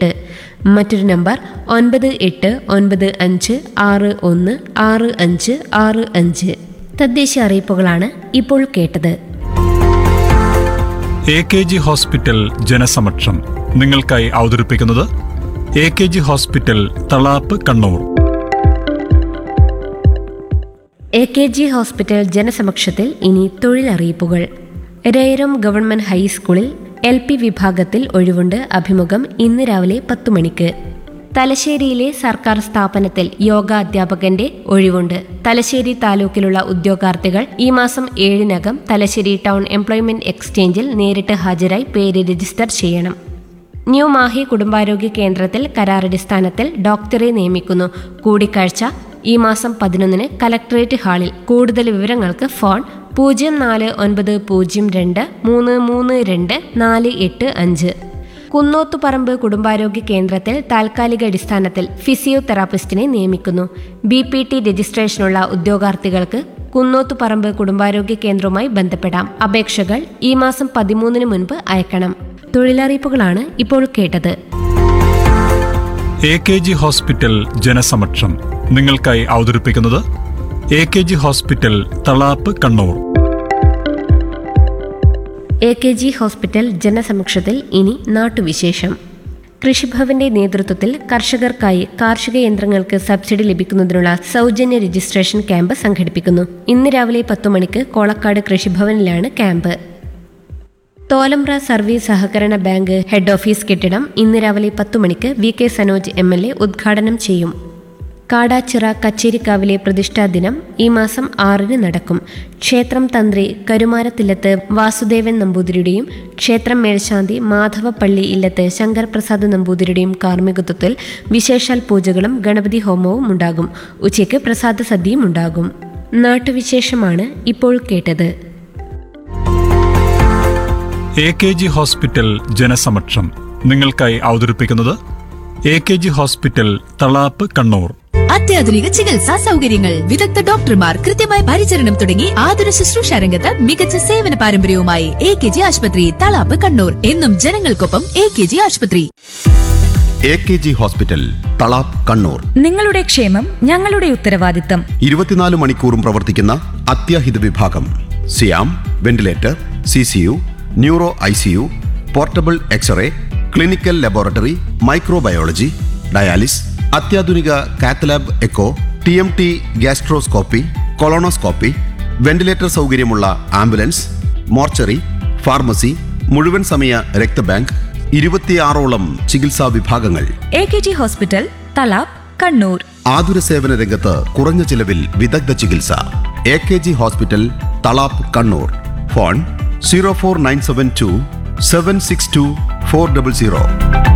എട്ട് മറ്റൊരു നമ്പർ ഒൻപത് എട്ട് ഒൻപത് അഞ്ച് ആറ് ഒന്ന് ആറ് അഞ്ച് ആറ് അഞ്ച് തദ്ദേശീയ അറിയിപ്പുകളാണ് ഇപ്പോൾ കേട്ടത് എ കെ ജി ഹോസ്പിറ്റൽ ജനസമക്ഷം നിങ്ങൾക്കായി അവതരിപ്പിക്കുന്നത് A K G hospital Thalap Kannur A K G hospital ജനസമക്ഷത്തിൽ ഇനി തൊഴിലറിയിപ്പുകൾ രൈരം ഗവൺമെന്റ് ഹൈസ്കൂളിൽ എൽ പി വിഭാഗത്തിൽ ഒഴിവുണ്ട് അഭിമുഖം ഇന്ന് രാവിലെ പത്തു മണിക്ക് തലശ്ശേരിയിലെ സർക്കാർ സ്ഥാപനത്തിൽ യോഗ അധ്യാപകന്റെ ഒഴിവുണ്ട് തലശ്ശേരി താലൂക്കിലുള്ള ഉദ്യോഗാർത്ഥികൾ ഈ മാസം ഏഴിനകം തലശ്ശേരി ടൗൺ എംപ്ലോയ്മെന്റ് എക്സ്ചേഞ്ചിൽ നേരിട്ട് ഹാജരായി പേര് രജിസ്റ്റർ ചെയ്യണം ന്യൂ മാഹി കുടുംബാരോഗ്യ കേന്ദ്രത്തിൽ കരാറടിസ്ഥാനത്തിൽ ഡോക്ടറെ നിയമിക്കുന്നു കൂടിക്കാഴ്ച ഈ മാസം പതിനൊന്നിന് കലക്ടറേറ്റ് ഹാളിൽ കൂടുതൽ വിവരങ്ങൾക്ക് ഫോൺ പൂജ്യം നാല് ഒൻപത് പൂജ്യം രണ്ട് മൂന്ന് മൂന്ന് രണ്ട് നാല് എട്ട് അഞ്ച് കുന്നോത്തുപറമ്പ് കുടുംബാരോഗ്യ കേന്ദ്രത്തിൽ താൽക്കാലിക അടിസ്ഥാനത്തിൽ ഫിസിയോതെറാപ്പിസ്റ്റിനെ നിയമിക്കുന്നു ബി പി ടി രജിസ്ട്രേഷനുള്ള ഉദ്യോഗാർത്ഥികൾക്ക് കുന്നോത്തുപറമ്പ് കുടുംബാരോഗ്യ കേന്ദ്രവുമായി ബന്ധപ്പെടാം അപേക്ഷകൾ ഈ മാസം പതിമൂന്നിന് മുൻപ് അയക്കണം തൊഴിലറിയിപ്പുകളാണ് ഇപ്പോൾ കേട്ടത് എ കെ ജി ഹോസ്പിറ്റൽ ജനസമക്ഷം നിങ്ങൾക്കായി അവതരിപ്പിക്കുന്നത് A K G hospital Thalap Kannur A K G hospital ജനസമക്ഷത്തിൽ ഇനി നാട്ടുവിശേഷം കൃഷിഭവന്റെ നേതൃത്വത്തിൽ കർഷകർക്കായി കാർഷിക യന്ത്രങ്ങൾക്ക് സബ്സിഡി ലഭിക്കുന്നതിനുള്ള സൗജന്യ രജിസ്ട്രേഷൻ ക്യാമ്പ് സംഘടിപ്പിക്കുന്നു ഇന്ന് രാവിലെ പത്തു മണിക്ക് കോളക്കാട് കൃഷിഭവനിലാണ് ക്യാമ്പ് തോലമ്പ്ര സർവീസ് സഹകരണ ബാങ്ക് ഹെഡ് ഓഫീസ് കെട്ടിടം ഇന്ന് രാവിലെ പത്തു മണിക്ക് V K Sanoj M L A ഉദ്ഘാടനം ചെയ്യും കാടാച്ചിറ കച്ചേരിക്കാവിലെ പ്രതിഷ്ഠാ ദിനം ഈ മാസം ആറിന് നടക്കും ക്ഷേത്രം തന്ത്രി കരുമാരത്തില്ലത്ത് വാസുദേവൻ നമ്പൂതിരിയുടെയും ക്ഷേത്രം മേൽശാന്തി മാധവപ്പള്ളി ഇല്ലത്ത് ശങ്കർ പ്രസാദ് നമ്പൂതിരിയുടെയും കാർമ്മികത്വത്തിൽ വിശേഷാൽ പൂജകളും ഗണപതി ഹോമവും ഉണ്ടാകും ഉച്ചയ്ക്ക് പ്രസാദ സദ്യയും ഉണ്ടാകും നാട്ടുവിശേഷമാണ് ഇപ്പോൾ കേട്ടത് എ കെ ജി ഹോസ്പിറ്റൽ ജനസമക്ഷം നിങ്ങൾക്കായി അവതരിപ്പിക്കുന്നത് A K G hospital Thalap Kannur അത്യാധുനിക ചികിത്സാ സൗകര്യങ്ങൾ വിദഗ്ധ ഡോക്ടർമാർ കൃത്യമായ പരിചരണം തുടങ്ങി ആതുര ശുശ്രൂഷ രംഗത്ത് മികച്ച സേവന പാരമ്പര്യവുമായി എ കെ ജി ആശുപത്രി തളാപ്പ് കണ്ണൂർ എന്നും ജനങ്ങൾക്കൊപ്പം എ കെ ജി ആശുപത്രി A K G hospital Thalap Kannur നിങ്ങളുടെ ക്ഷേമം ഞങ്ങളുടെ ഉത്തരവാദിത്തം ഇരുപത്തിനാല് മണിക്കൂറും പ്രവർത്തിക്കുന്ന അത്യാഹിത വിഭാഗം സിയാം ventilator C C U neuro I C U portable X-ray clinical laboratory microbiology dialysis അത്യാധുനിക cath lab echo T M T gastroscopy colonoscopy ventilator സൗകര്യമുള്ള ആംബുലൻസ് മോർച്ചറി ഫാർമസി മുഴുവൻ സമയ രക്തബാങ്ക് ഇരുപത്തിയാറോളം ചികിത്സാ വിഭാഗങ്ങൾ A K G hospital Thalap Kannur ആതുര സേവന രംഗത്ത് കുറഞ്ഞ ചിലവിൽ വിദഗ്ധ ചികിത്സ A K G hospital Thalap Kannur phone zero four nine seven two seven six two four double zero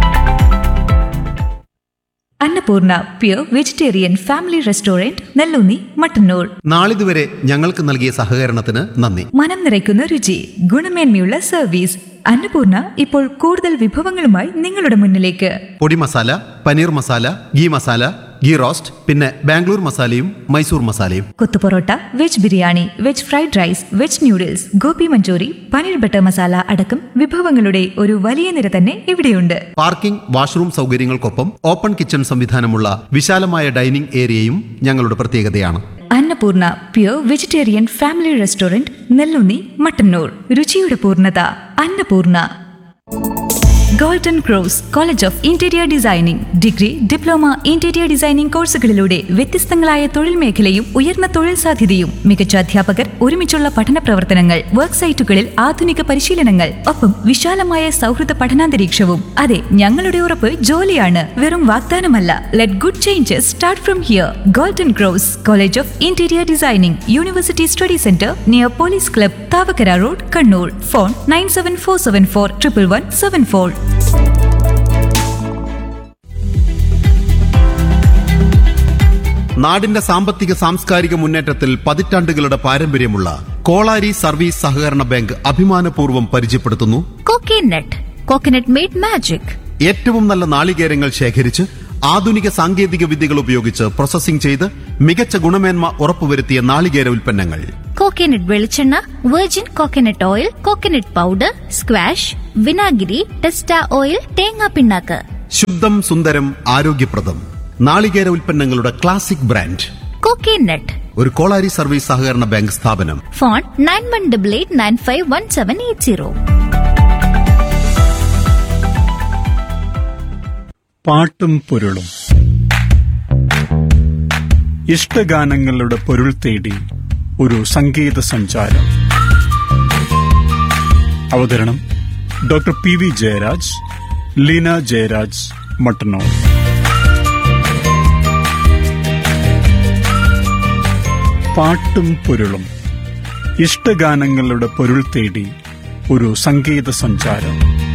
Annapurna pure vegetarian family restaurant Nelloonni Mattannur നാളിതുവരെ ഞങ്ങൾക്ക് നൽകിയ സഹകരണത്തിന് നന്ദി മനം നിറയ്ക്കുന്ന രുചി ഗുണമേന്മയുള്ള സർവീസ് അന്നപൂർണ ഇപ്പോൾ കൂടുതൽ വിഭവങ്ങളുമായി നിങ്ങളുടെ മുന്നിലേക്ക് പൊടി masala paneer masala ghee masala ghee roast പിന്നെ ബാംഗ്ലൂർ മസാലയും മൈസൂർ മസാലയും കൊത്തുപൊറോട്ട veg biryani veg fried rice veg noodles gobi Manchurian paneer butter masala അടക്കം വിഭവങ്ങളുടെ ഒരു വലിയ നിര തന്നെ ഇവിടെയുണ്ട് പാർക്കിംഗ് വാഷ്റൂം സൗകര്യങ്ങൾക്കൊപ്പം ഓപ്പൺ കിച്ചൺ സംവിധാനമുള്ള വിശാലമായ ഡൈനിംഗ് ഏരിയയും ഞങ്ങളുടെ പ്രത്യേകതയാണ് Annapurna pure vegetarian family restaurant Nellunni Mattannur രുചിയുടെ പൂർണ്ണത Annapurna golden cross college of interior designing degree diploma interior designing കോഴ്സുകളിലൂടെ വ്യത്യസ്തങ്ങളായ തൊഴിൽ മേഖലയും ഉയർന്ന തൊഴിൽ സാധ്യതയും മികച്ച അധ്യാപകർ ഒരുമിച്ചുള്ള പഠന പ്രവർത്തനങ്ങൾ വർക്ക് സൈറ്റുകളിൽ ആധുനിക പരിശീലനങ്ങൾ ഒപ്പം വിശാലമായ സൗഹൃദ പഠനാന്തരീക്ഷവും അതെ ഞങ്ങളുടെ ഉറപ്പ് ജോലിയാണ് വെറും വാഗ്ദാനമല്ല let good changes start from here golden cross college of interior designing university study centre near police club Thavakkara road Kannur phone nine seven four seven four triple one seven four നാടിന്റെ സാമ്പത്തിക സാംസ്കാരിക മുന്നേറ്റത്തിൽ പതിറ്റാണ്ടുകളുടെ പാരമ്പര്യമുള്ള കോളാരി സർവീസ് സഹകരണ ബാങ്ക് അഭിമാനപൂർവ്വം പരിചയപ്പെടുത്തുന്നു coconut coconut made magic ഏറ്റവും നല്ല നാളികേരങ്ങൾ ശേഖരിച്ച് ആധുനിക സാങ്കേതിക വിദ്യകൾ ഉപയോഗിച്ച് പ്രോസസ്സിംഗ് ചെയ്ത് മികച്ച ഗുണമേന്മ ഉറപ്പുവരുത്തിയ നാളികേര ഉൽപ്പന്നങ്ങൾ കോക്കനട്ട് വെളിച്ചെണ്ണ virgin coconut oil coconut powder squash വിനാഗിരി ടെസ്റ്റ ഓയിൽ തേങ്ങാ പിണ്ണാക്ക് ശുദ്ധം സുന്ദരം ആരോഗ്യപ്രദം നാളികേര ഉൽപ്പന്നങ്ങളുടെ ക്ലാസിക് ബ്രാൻഡ് കോക്കനട്ട് ഒരു കോളാരി സർവീസ് സഹകരണ ബാങ്ക് സ്ഥാപനം phone nine one double eight nine five one seven eight zero പാട്ടും പൊരുളും ഇഷ്ടഗാനങ്ങളുടെ പൊരുൾ തേടി ഒരു സംഗീത സഞ്ചാരം അവതരണം doctor P V Jayaraj Leena Jayaraj Mattannur പാട്ടും പൊരുളും ഇഷ്ടഗാനങ്ങളുടെ പൊരുൾ തേടി ഒരു സംഗീത സഞ്ചാരം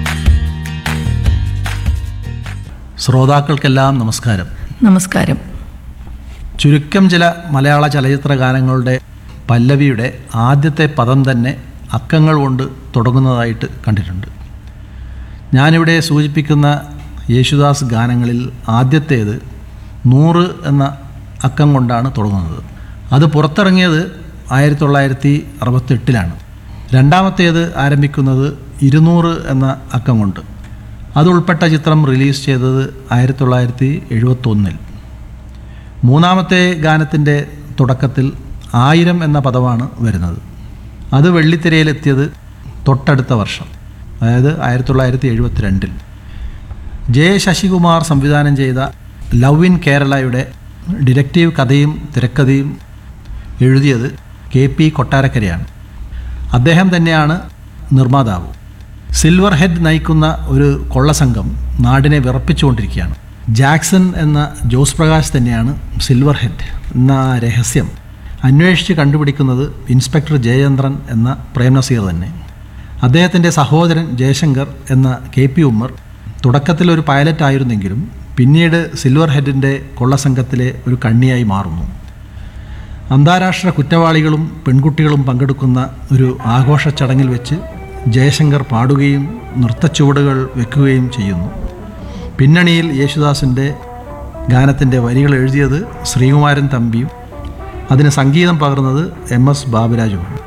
ശ്രോതാക്കൾക്കെല്ലാം നമസ്കാരം നമസ്കാരം ചുരുക്കം ചില മലയാള ചലച്ചിത്ര ഗാനങ്ങളുടെ പല്ലവിയുടെ ആദ്യത്തെ പദം തന്നെ അക്കങ്ങൾ കൊണ്ട് തുടങ്ങുന്നതായിട്ട് കണ്ടിട്ടുണ്ട് ഞാനിവിടെ സൂചിപ്പിക്കുന്ന യേശുദാസ് ഗാനങ്ങളിൽ ആദ്യത്തേത് നൂറ് എന്ന അക്കം കൊണ്ടാണ് തുടങ്ങുന്നത് അത് പുറത്തിറങ്ങിയത് ആയിരത്തി തൊള്ളായിരത്തി അറുപത്തെട്ടിലാണ് രണ്ടാമത്തേത് ആരംഭിക്കുന്നത് ഇരുന്നൂറ് എന്ന അക്കം കൊണ്ട് അത് ഉൾപ്പെട്ട ചിത്രം റിലീസ് ചെയ്തത് ആയിരത്തി തൊള്ളായിരത്തി എഴുപത്തൊന്നിൽ മൂന്നാമത്തെ ഗാനത്തിൻ്റെ തുടക്കത്തിൽ ആയിരം എന്ന പദമാണ് വരുന്നത് അത് വെള്ളിത്തിരയിലെത്തിയത് തൊട്ടടുത്ത വർഷം അതായത് ആയിരത്തി തൊള്ളായിരത്തി എഴുപത്തിരണ്ടിൽ ജെ ശശികുമാർ സംവിധാനം ചെയ്ത ലവ് ഇൻ കേരളയുടെ ഡിറ്റക്റ്റീവ് കഥയും തിരക്കഥയും എഴുതിയത് കെ പി കൊട്ടാരക്കരയാണ് അദ്ദേഹം തന്നെയാണ് നിർമ്മാതാവ് സിൽവർ ഹെഡ് നയിക്കുന്ന ഒരു കൊള്ളസംഘം നാടിനെ വിറപ്പിച്ചുകൊണ്ടിരിക്കുകയാണ് ജാക്സൺ എന്ന ജോസ് പ്രകാശ് തന്നെയാണ് സിൽവർ ഹെഡ് എന്ന രഹസ്യം അന്വേഷിച്ച് കണ്ടുപിടിക്കുന്നത് ഇൻസ്പെക്ടർ ജയചന്ദ്രൻ എന്ന പ്രേംനസീർ തന്നെ അദ്ദേഹത്തിൻ്റെ സഹോദരൻ ജയശങ്കർ എന്ന കെ പി ഉമ്മർ തുടക്കത്തിൽ ഒരു പൈലറ്റ് ആയിരുന്നെങ്കിലും പിന്നീട് സിൽവർ ഹെഡിൻ്റെ കൊള്ളസംഘത്തിലെ ഒരു കണ്ണിയായി മാറുന്നു അന്താരാഷ്ട്ര കുറ്റവാളികളും പെൺകുട്ടികളും പങ്കെടുക്കുന്ന ഒരു ആഘോഷ ചടങ്ങിൽ വെച്ച് ജയശങ്കർ പാടുകയും നൃത്തച്ചുവടുകൾ വെക്കുകയും ചെയ്യുന്നു പിന്നണിയിൽ യേശുദാസിൻ്റെ ഗാനത്തിൻ്റെ വരികൾ എഴുതിയത് ശ്രീകുമാരൻ തമ്പിയും അതിന് സംഗീതം പകർന്നത് എം എസ് ബാബുരാജുമാണ്